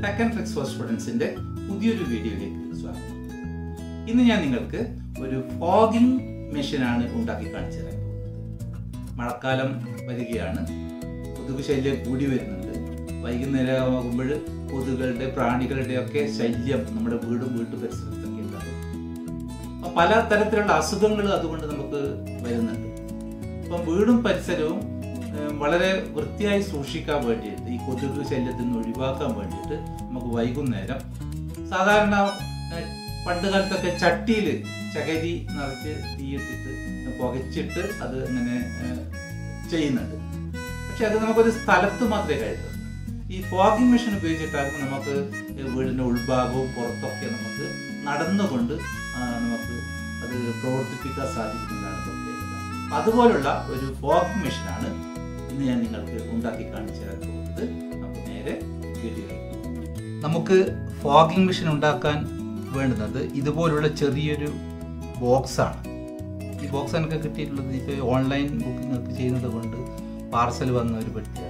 Tech and tricks for സ്റ്റുഡൻസിന്റെ പുതിയൊരു വീഡിയോയിലേക്ക് സ്വാഗതം ഇന്ന് ഞാൻ നിങ്ങൾക്ക് ഒരു ഫോഗിംഗ് മെഷീനാണ് ഉണ്ടാക്കി കാണിച്ചു തരാൻ പോകുന്നത് മഴക്കാലം വരികയാണ് കൊതുക് ശല്യം കൂടി വരുന്നുണ്ട് വൈകുന്നേരമാകുമ്പോൾ കൊതുകുകളുടെ പ്രാണികളുടെ ഒക്കെ ശല്യം നമ്മുടെ വീടും വീട്ടു പരിസരത്തൊക്കെ ഉണ്ടാകും അപ്പൊ പല തരത്തിലുള്ള അസുഖങ്ങൾ അതുകൊണ്ട് നമുക്ക് വരുന്നുണ്ട് അപ്പം വീടും പരിസരവും ഏഹ്, വളരെ വൃത്തിയായി സൂക്ഷിക്കാൻ വേണ്ടിയിട്ട് ഈ കൊതുക് ശല്യത്തിൽ നിന്ന് ഒഴിവാക്കാൻ വേണ്ടിയിട്ട് നമുക്ക് വൈകുന്നേരം സാധാരണ ഏഹ്, പണ്ട് കാലത്തൊക്കെ ചട്ടിയിൽ ചകരി നിറച്ച് തീയിട്ടിട്ട് പുകച്ചിട്ട് അത് ഇങ്ങനെ ഏഹ്, ചെയ്യുന്നുണ്ട് പക്ഷെ അത് നമുക്കൊരു സ്ഥലത്ത് മാത്രമേ കഴിയൂ ഈ ഫോഗിംഗ് മെഷീൻ ഉപയോഗിച്ചിട്ടാകുമ്പോൾ നമുക്ക് വീടിന്റെ ഉൾഭാഗവും പുറത്തൊക്കെ നമുക്ക് നടന്നുകൊണ്ട് ആ, നമുക്ക് അത് പ്രവർത്തിപ്പിക്കാൻ സാധിക്കുന്നതാണ് പ്രത്യേകത അതുപോലുള്ള ഒരു ഫോഗിംഗ് മെഷീനാണ് ഇന്ന് ഞാൻ നിങ്ങൾക്ക് ഉണ്ടാക്കി കാണിച്ചു തരാൻ പോകുന്നത് നമുക്ക് നേരെ വീഡിയോയിലേക്ക് പോകാം. നമുക്ക് ഫോഗിംഗ് മെഷീൻ ഉണ്ടാക്കാൻ വേണ്ടുന്നത് ഇതുപോലുള്ള ചെറിയൊരു ബോക്സാണ് ഈ ബോക്സ് എനിക്ക് കിട്ടിയിട്ടുള്ളത് ഇപ്പോൾ ഓൺലൈൻ ബുക്കിംഗ് ഒക്കെ ചെയ്യുന്നത് കൊണ്ട് പാർസൽ വന്ന ഒരു പെട്ടിയാണ്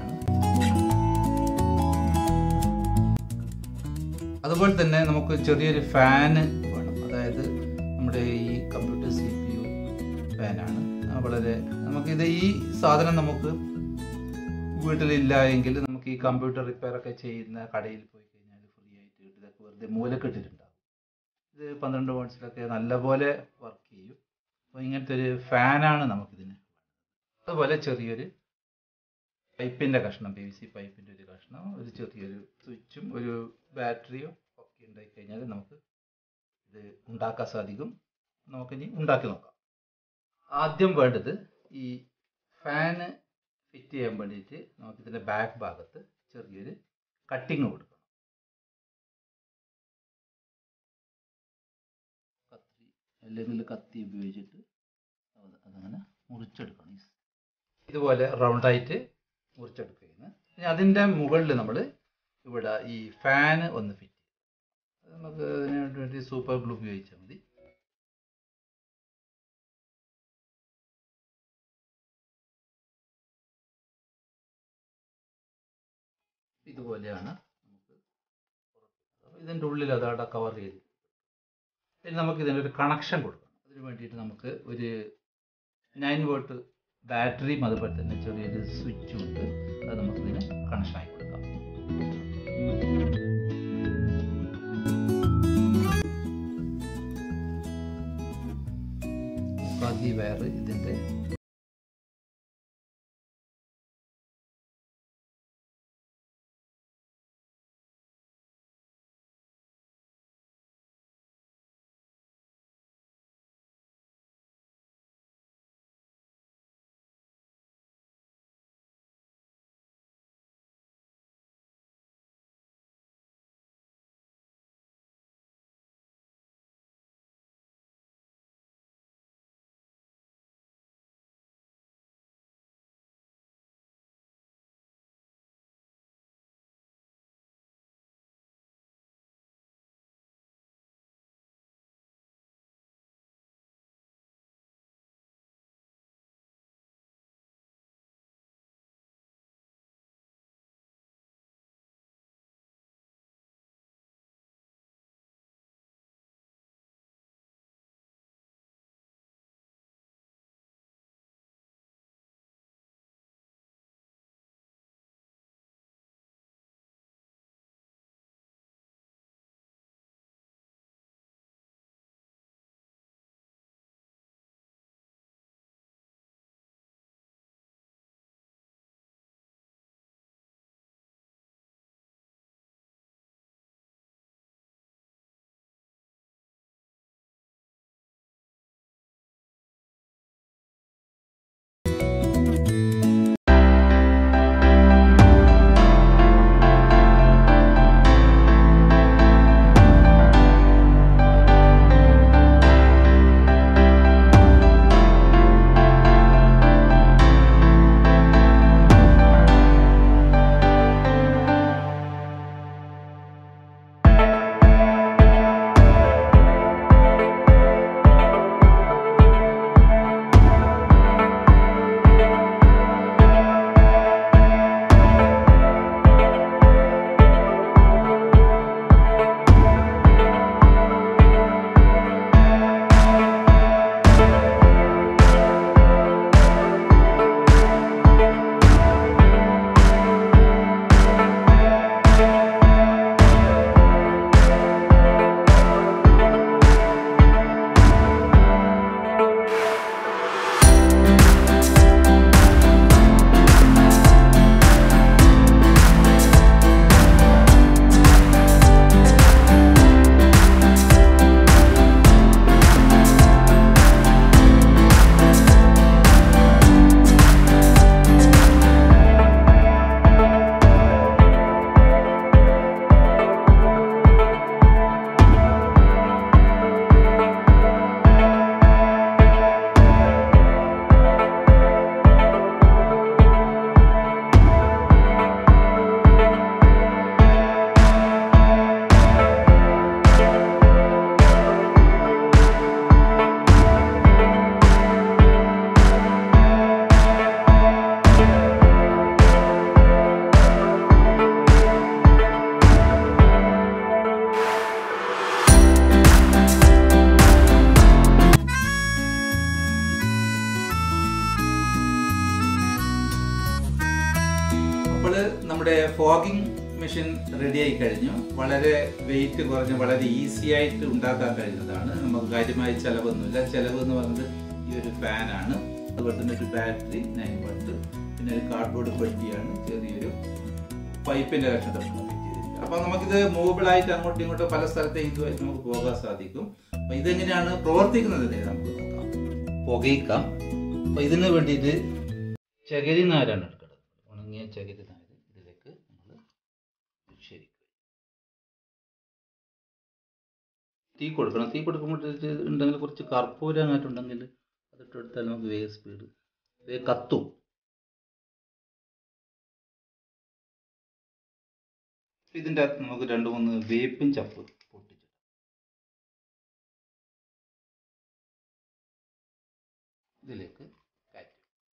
അതുപോലെ തന്നെ നമുക്ക് ചെറിയൊരു ഫാന് വേണം അതായത് നമ്മുടെ ഈ കമ്പ്യൂട്ടർ സി പി യു ഫാനാണ് ആ വളരെ നമുക്കിത് ഈ സാധനം നമുക്ക് വീട്ടിലില്ല എങ്കിൽ നമുക്ക് ഈ കമ്പ്യൂട്ടർ റിപ്പയർ ഒക്കെ ചെയ്യുന്ന കടയിൽ പോയി കഴിഞ്ഞാൽ ഫ്രീ ആയിട്ട് കിട്ടും. ഇതൊക്കെ വെറുതെ മൂലക്കെട്ടിട്ടുണ്ടാവും ഇത് പന്ത്രണ്ട് വോട്ട്സിലൊക്കെ നല്ലപോലെ വർക്ക് ചെയ്യും അപ്പോൾ ഇങ്ങനത്തെ ഒരു ഫാനാണ് നമുക്കിതിന് അതുപോലെ ചെറിയൊരു പൈപ്പിൻ്റെ കഷ്ണം പി വി സി പൈപ്പിൻ്റെ ഒരു കഷ്ണം ഒരു ചെറിയൊരു സ്വിച്ചും ഒരു ബാറ്ററിയും ഒക്കെ ഉണ്ടായി കഴിഞ്ഞാൽ നമുക്ക് ഇത് ഉണ്ടാക്കാൻ സാധിക്കും നമുക്കിനി ഉണ്ടാക്കി നോക്കാം ആദ്യം വേണ്ടത് ഈ ഫാന് ഫിറ്റ് ചെയ്യാൻ വേണ്ടിയിട്ട് നമുക്കിതിൻ്റെ ബാക്ക് ഭാഗത്ത് ചെറിയൊരു കട്ടിങ് കൊടുക്കണം കത്തി അല്ലെങ്കിൽ കത്തി ഉപയോഗിച്ചിട്ട് അത് അതങ്ങനെ മുറിച്ചെടുക്കണം ഇതുപോലെ റൗണ്ടായിട്ട് മുറിച്ചെടുക്കുകയാണ് ഇനി അതിൻ്റെ മുകളിൽ നമ്മൾ ഇവിടെ ഈ ഫാന് ഒന്ന് ഫിറ്റ് ചെയ്യും അത് നമുക്ക് അതിന് വേണ്ടി സൂപ്പർ ഗ്ലൂ ഉപയോഗിച്ചാൽ മതി ഇതുപോലെയാണ് നമുക്ക് പുറത്ത് ഇതിൻ്റെ ഉള്ളിൽ അതവിടെ കവർ ചെയ്ത് ഇനി നമുക്ക് ഇതിനൊരു കണക്ഷൻ കൊടുക്കണം അതിന് വേണ്ടിയിട്ട് നമുക്ക് ഒരു നയൻ വോട്ട് ബാറ്ററിയും അതുപോലെ തന്നെ ചെറിയൊരു സ്വിച്ചും ഉണ്ട് അത് നമുക്ക് ഇതിന് കണക്ഷൻ ആയി കൊടുക്കാം ബാക്കി വയർ ഇതിൻ്റെ നമ്മുടെ ഫോഗിംഗ് മെഷീൻ റെഡി ആയി കഴിഞ്ഞു വളരെ വെയിറ്റ് കുറഞ്ഞ് വളരെ ഈസി ആയിട്ട് ഉണ്ടാക്കാൻ കഴിയുന്നതാണ് നമുക്ക് കാര്യമായ ചിലവൊന്നുമില്ല ചിലവ് എന്ന് പറയുന്നത് ഈ ഒരു ഫാനാണ് അതുപോലെ തന്നെ ഒരു ബാറ്ററി നയൻ വോൾട്ട് പിന്നെ ഒരു കാർഡ്ബോർഡ് പെട്ടിയാണ് ചെറിയൊരു പൈപ്പിന്റെ കഷ്ണം അപ്പൊ നമുക്കിത് മൂവബിൾ ആയിട്ട് അങ്ങോട്ടും ഇങ്ങോട്ടും പല സ്ഥലത്തേക്ക് ഇതുമായിട്ട് നമുക്ക് പോകാൻ സാധിക്കും അപ്പൊ ഇതെങ്ങനെയാണ് പ്രവർത്തിക്കുന്നത് എന്ന് നമുക്ക് നോക്കാം പുകയിക്കാം അപ്പൊ ഇതിന് വേണ്ടിയിട്ട് ചകിരി നാരാണ് എടുക്കുന്നത് ഉണങ്ങിയ ചകിരി നാര് ഇതിലേക്ക് നമ്മൾ ശരി തീ കൊടുക്കണം തീ കൊടുക്കുമ്പോൾ ഉണ്ടെങ്കിൽ കുറച്ച് കർപ്പൂരം അങ്ങാട്ടുണ്ടെങ്കിൽ അതിട്ട് കൊടുത്താൽ നമുക്ക് വേഗം സ്പീഡ് വേഗം കത്തും ഇതിൻ്റെ അകത്ത് നമുക്ക് രണ്ട് മൂന്ന് വേപ്പും ചപ്പ് പൊട്ടിച്ചു ഇതിലേക്ക് കയറ്റും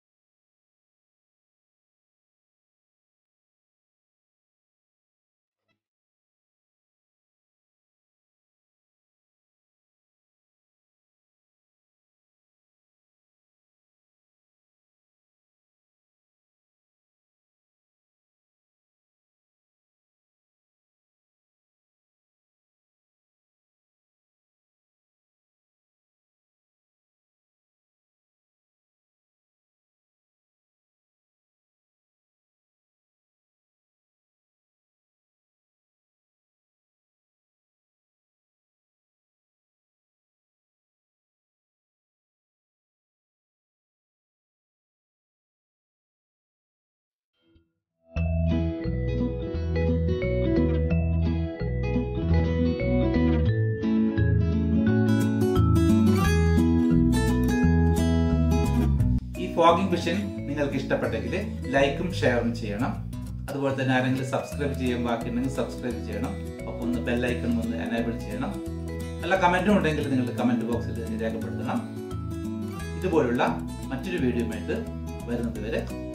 ഈ ഫോഗിംഗ് മെഷീൻ നിങ്ങൾക്ക് ഇഷ്ടപ്പെട്ടെങ്കിൽ ലൈക്കും ഷെയറും ചെയ്യണം അതുപോലെ തന്നെ ആരെങ്കിലും സബ്സ്ക്രൈബ് ചെയ്യാൻ ബാക്കിയുണ്ടെങ്കിൽ സബ്സ്ക്രൈബ് ചെയ്യണം ഒപ്പം ഒന്ന് ബെല്ലൈക്കൺ ഒന്ന് എനേബിൾ ചെയ്യണം നല്ല കമൻറ്റും ഉണ്ടെങ്കിൽ നിങ്ങൾ കമൻറ്റ് ബോക്സിൽ രേഖപ്പെടുത്തണം ഇതുപോലുള്ള മറ്റൊരു വീഡിയോയുമായിട്ട് വരുന്നത് വരെ